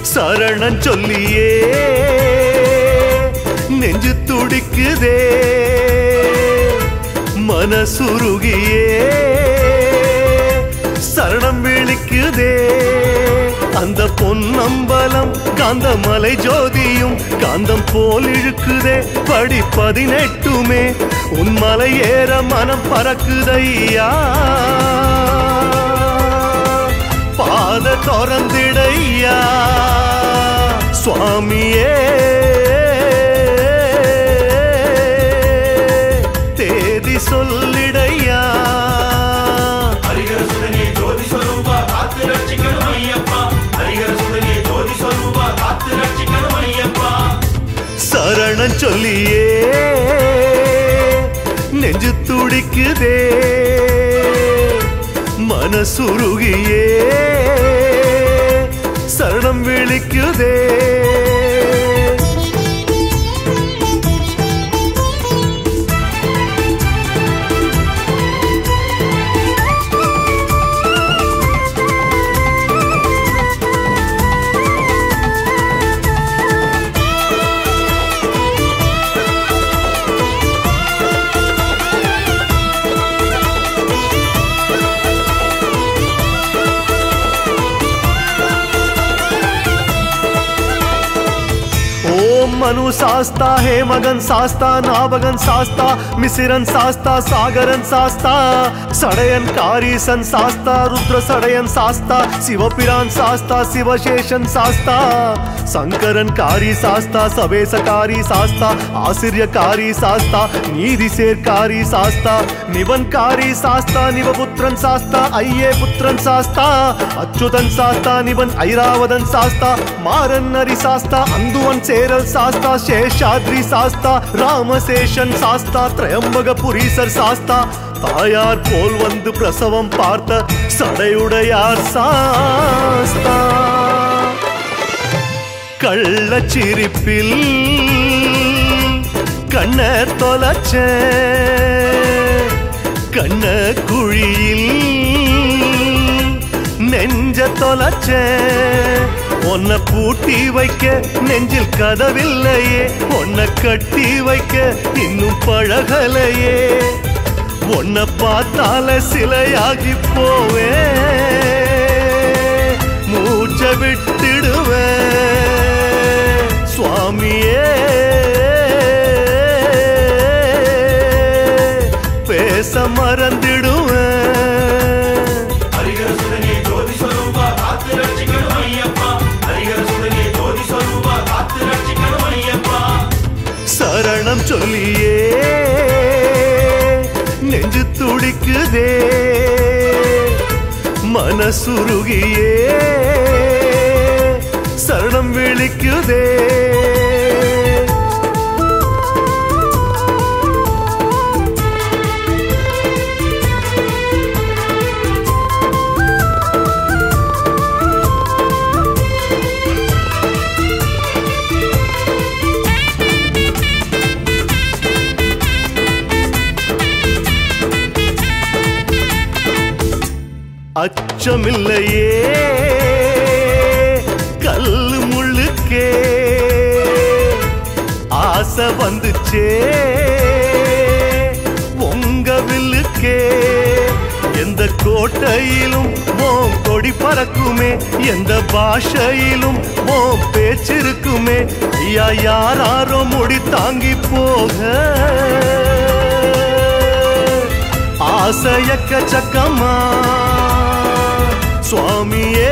சரணம் சொல்லியே நெஞ்சு துடிக்குதே மனசுருகியே சரணம் விழிக்குதே அந்த பொன்னம்பலம் காந்தமலை ஜோதியும் காந்தம் போல் இழுக்குதே படி பதினெட்டுமே உன் மலை ஏற மனம் பறக்குதையா பாத திறந்திடையா சுவாமியே தேதி சொல்லிடையா ஹரிஹர சுடனே ஜோதி சொரூபா காத்து ரட்சிக்கணும் ஐயப்பா ஹரிஹர சுடனே ஜோதி சொரூபா காத்து ரட்சிக்கணும் ஐயப்பா சரணம் சொல்லியே நெஞ்சு துடிக்குதே மனசுருகியே சரணம் விழிக்குதே ஓம் மனு சாஸ்தா ஹே மகன் சாஸ்தா நாபகன் சாஸ்தா மிசிரன் சாஸ்தா சாகரன் சாஸ்தா சடையன் காரீசன் சாஸ்தா ருத்ர சடையன் சாஸ்தா சிவபிரான் சாஸ்தா சிவசேஷன் சாஸ்தா சங்கரன் காரி சாஸ்தா சபேசகாரி சாஸ்தா ஆசிரியக்காரி சாஸ்தா நீதி சேர்க்காரி சாஸ்தா நிவன் காரி சாஸ்தா நிவபுத்திரன் சாஸ்தா ஐயே புத்திரன் சாஸ்தா அச்சுதன் சாஸ்தா நிவன் ஐராவதன் சாஸ்தா மாறன் நரி சாஸ்தா அந்துவன் சேரல் சாஸ்தா சேஷாத்ரி சாஸ்தா ராமசேஷன் சாஸ்தா திரையம்பக புரீசர் சாஸ்தா தாயார் போல் வந்து பிரசவம் பார்த்த சடையுடையார் சாஸ்தா கள்ளச்சிரிப்பில் கண்ண தொலைச்ச கண்ண குழியில் நெஞ்ச தொலைச்ச உன்னை பூட்டி வைக்க நெஞ்சில் கதவில்லையே உன்னை கட்டி வைக்க இன்னும் பழகலையே உன்னை பார்த்தால சிலையாகி போவே மூச்ச விட்டுடுவேன் சுவாமியே பேச மறந்துடுவேன் ஹரிஹர சுடனே ஜோதி சொரூபா காத்து ரட்சிக்கணும் ஐயப்பா ஹரிஹர சுடனே ஜோதி சொரூபா காத்து ரட்சிக்கணும் ஐயப்பா சரணம் சொல்லியே நெஞ்சு துடிக்குதே மனசுருகியே சரணம் விழிக்குதே அச்சமில்லையே கல்லு முள்ளுக்கே ஆசை வந்துச்சே உங்க வில்லுக்கே எந்த கோட்டையிலும் ஓம் கொடி பறக்குமே எந்த பாஷையிலும் ஓம் பேச்சிருக்குமே ஐயா யாராரோ முடி தாங்கி போக ஆசையக்க சக்கமா சுவாமியே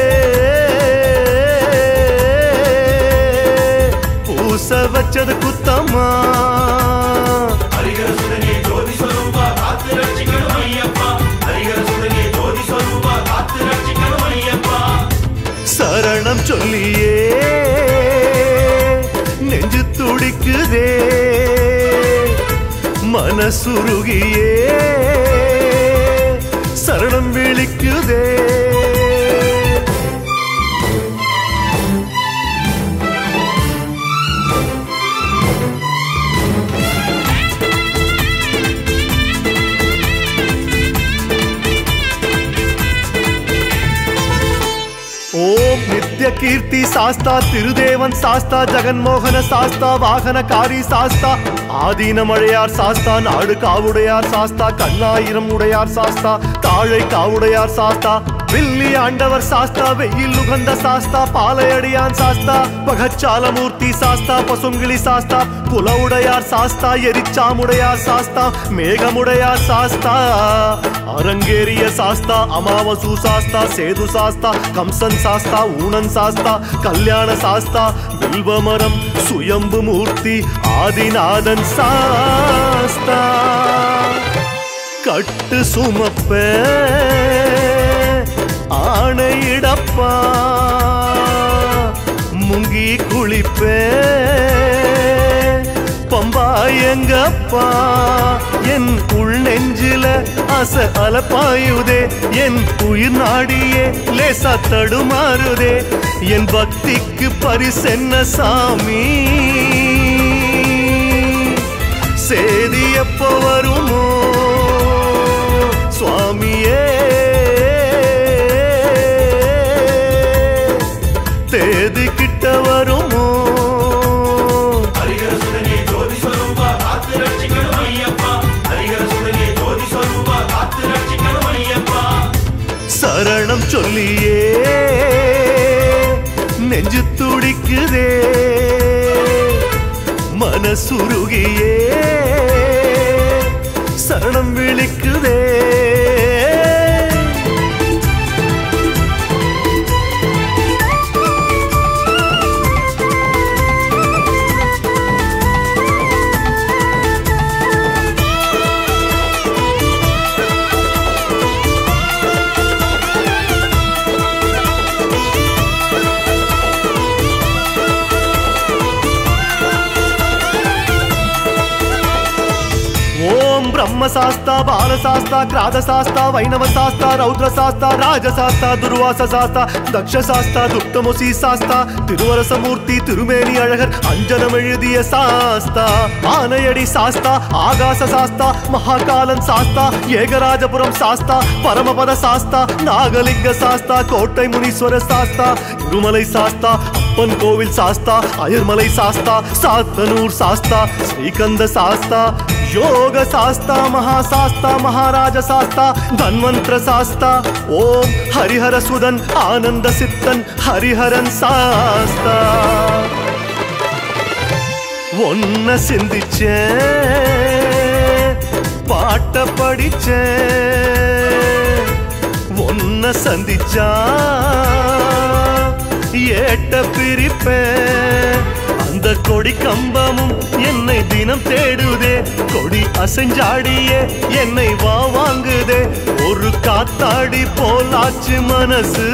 பூச வச்சது குத்தமா ஹரிஹர சுடனே ஜோதி சொரூபா காத்து ரட்சிக்கணும் ஐயப்பா ஹரிஹர சுடனே ஜோதி சொரூபா காத்து ரட்சிக்கணும் ஐயப்பா சரணம் சொல்லியே நெஞ்சு துடிக்குதே மனசுருகியே சரணம் விழிக்குதே ஓம் நித்ய நித்ய கீர்த்தி சாஸ்தா திருதேவன் சாஸ்தா ஜெகன்மோகன சாஸ்தா வாகனகாரி சாஸ்தா ஆதீன மழையார் சாஸ்தா நாடு காவுடையார் சாஸ்தா கண்ணாயிரம் உடையார் சாஸ்தா தாழை காவுடையார் சாஸ்தா வில்லி ஆண்டவர் சாஸ்தா வெயில் உகந்த சாஸ்தா பாலையடியான் சாஸ்தா பகச்சாலமூர்த்தி சாஸ்தா பசுங்கிளி சாஸ்தா புலவுடையார் சாஸ்தா எரிச்சாமுடையார் சாஸ்தா மேகமுடையார் சாஸ்தா அரங்கேறிய சாஸ்தா அமாவசு சாஸ்தா சேது சாஸ்தா கம்சன் சாஸ்தா ஊனன் சாஸ்தா கல்யாண சாஸ்தா வில்வமரம் சுயம்பு மூர்த்தி ஆதிநாதன் சாஸ்தா கட்டு சுமப்ப ஆணையிடப்பா முங்கி குளிப்பே பம்பா எங்கப்பா என் உள் நெஞ்சில அச அலப்பாயுதே என் உயிர் நாடியே லேசா தடுமாறுதே என் பக்திக்கு பரிசென்ன சாமி சேதி எப்போ வருமோ சுவாமியே தேதி கிட்ட வருமோ ஹரிஹர சுதனே ஜோதி ஸ்வரூபா காத்து ரட்சிக்கணும் ஐயப்பா ஹரிஹர சுதனே ஜோதி ஸ்வரூபா காத்து ரட்சிக்கணும் ஐயப்பா சரணம் சொல்லியே நெஞ்சு துடிக்குதே மனசுருகியே சரணம் விழிக்குதே ஓம் பிரம்ம சாஸ்தா பால சாஸ்தா கிராத சாஸ்தா வைணவ சாஸ்தா ரௌத்ர சாஸ்தா ராஜ சாஸ்தா துர்வாச சாஸ்தா தக்ஷ சாஸ்தா துக்தமுசி சாஸ்தா திருவரசமூர்த்தி திருமேனி அழகர் அஞ்சனம் எழுதிய சாஸ்தா ஆனையடி சாஸ்தா ஆகாச சாஸ்தா மகாகாலன் சாஸ்தா ஏகராஜபுரம் சாஸ்தா பரமபத சாஸ்தா நாகலிங்க சாஸ்தா கோட்டை முனீஸ்வர சாஸ்தா இருமலை சாஸ்தா அப்பன் கோவில் சாஸ்தா அயர்மலை சாஸ்தா சாத்தனூர் சாஸ்தா ஸ்ரீகந்த சாஸ்தா யோக சாஸ்தா மகாசாஸ்தா மகாராஜ சாஸ்தா தன்வந்திர சாஸ்தா ஓம் ஹரிஹர சுதன் ஆனந்த சித்தன் ஹரிஹரன் சாஸ்தா ஒன்ன சிந்திச்சேன் பாட்ட படிச்சேன் ஒன்ன சந்திச்சா ஏட்ட பிரிப்பேன் அந்த கொடி கம்பமும் என்னை தினம் தேடுதே கொடி அசைஞ்சாடியே என்னை வா வாங்குதே ஒரு காத்தாடி போலாச்சு மனசு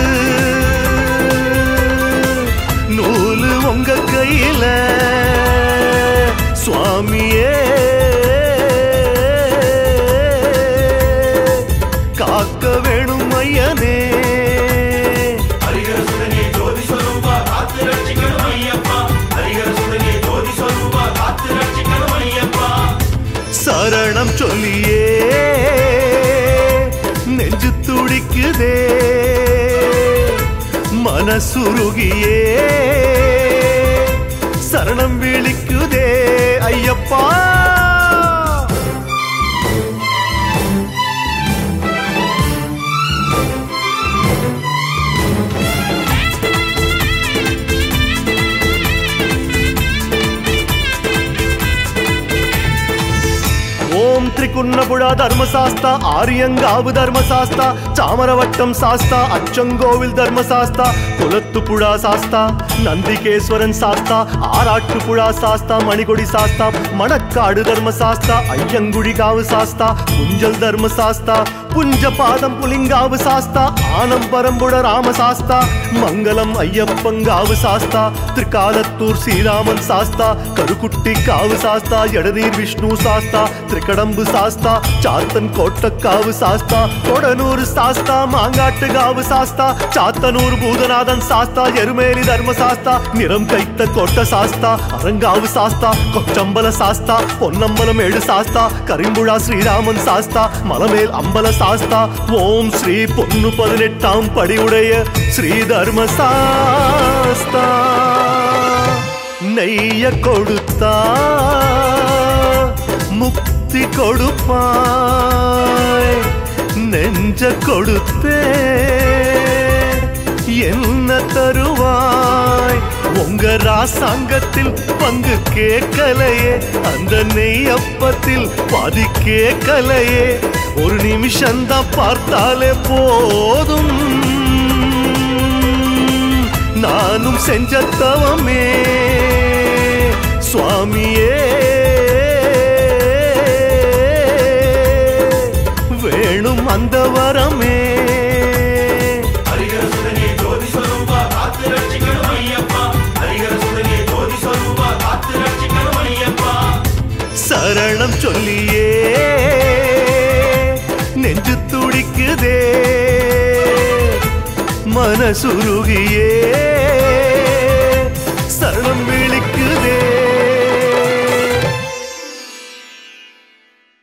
நூலு உங்க கையில சுவாமியே காக்க வேணும் ஐயனே ஹரிஹர சுதனே ஜோதி ஸ்வரூபா காத்து ரட்சிக்கணும் ஐயப்பா ஹரிஹர சுதனே ஜோதி ஸ்வரூபா காத்து ரட்சிக்கணும் ஐயப்பா சரணம் சொல்லியே நெஞ்சு துடிக்குதே மனசுருகியே சரணம் விழிக்குதே ஐயப்பா ஓம் திரிகுன்னபுழா தர்மசாஸ்தா ஆரியங்காவு தர்மசாஸ்தா சாமரவட்டம் சாஸ்தா அச்சங்கோவில் தர்மசாஸ்தா குலத்துப்புழா சாஸ்தா நந்திகேஸ்வரன் சாஸ்தா ஆராட்டுப்புழா சாஸ்தா மணிகொடி சாஸ்தா மணக்காடு தர்மசாஸ்தா ஐயங்குழிகாவு சாஸ்தா புஞ்சல் தர்மசாஸ்தா புஞ்ச பாதம் புலிங்காவு சாஸ்தா ஆனம்பரம்புட ராமசாஸ்தா மங்களம் ஐயப்பங்காவு சாஸ்தா திருக்காலத்தூர் ஸ்ரீராமன் சாஸ்தா கருக்குட்டி காவு சாஸ்தா எடநீர் விஷ்ணு சாஸ்தா திரிகடம்பு சாஸ்தா சாஸ்தா சாத்தன் கோட்டக்காவு சாஸ்தா கொடனூர் சாஸ்தா மாங்காட்டுகாவு சாஸ்தா சாத்தனூர் பூதநாதன் சாஸ்தா எருமேலி தர்ம சாஸ்தா நிறம் கைத்த கோட்ட சாஸ்தா அரங்காவு சாஸ்தா கொச்சம்பல சாஸ்தா பொன்னம்பலம் ஏழு சாஸ்தா கரிம்புழா ஸ்ரீராமன் சாஸ்தா மலமேல் அம்பல சாஸ்தா ஓம் ஸ்ரீ பொன்னு பதினெட்டாம் படியுடைய ஸ்ரீ தர்ம சாஸ்தா நெய்ய கொடுத்தா முக்தி கொடுப்பாய் நெஞ்ச கொடுத்தே என்ன தருவாய் உங்க ராசாங்கத்தில் பங்கு கேட்கலையே அந்த நெய்யப்பத்தில் பாதி கேட்கலையே ஒரு நிமிஷம்தான் பார்த்தாலே போதும் நானும் செஞ்ச தவமே சுவாமியே வேணும் அந்த வரமே ஹரிகர சுதனே ஜோதி ஸ்வரூபா காத்து ரட்சிக்கணும் ஐயப்பா ஹரிகர சுதனே ஜோதி ஸ்வரூபா காத்து ரட்சிக்கணும் ஐயப்பா சரணம் சொல்லியே நெஞ்சு துடிக்குதே மனசுருகியே சரணம் விழிக்குதே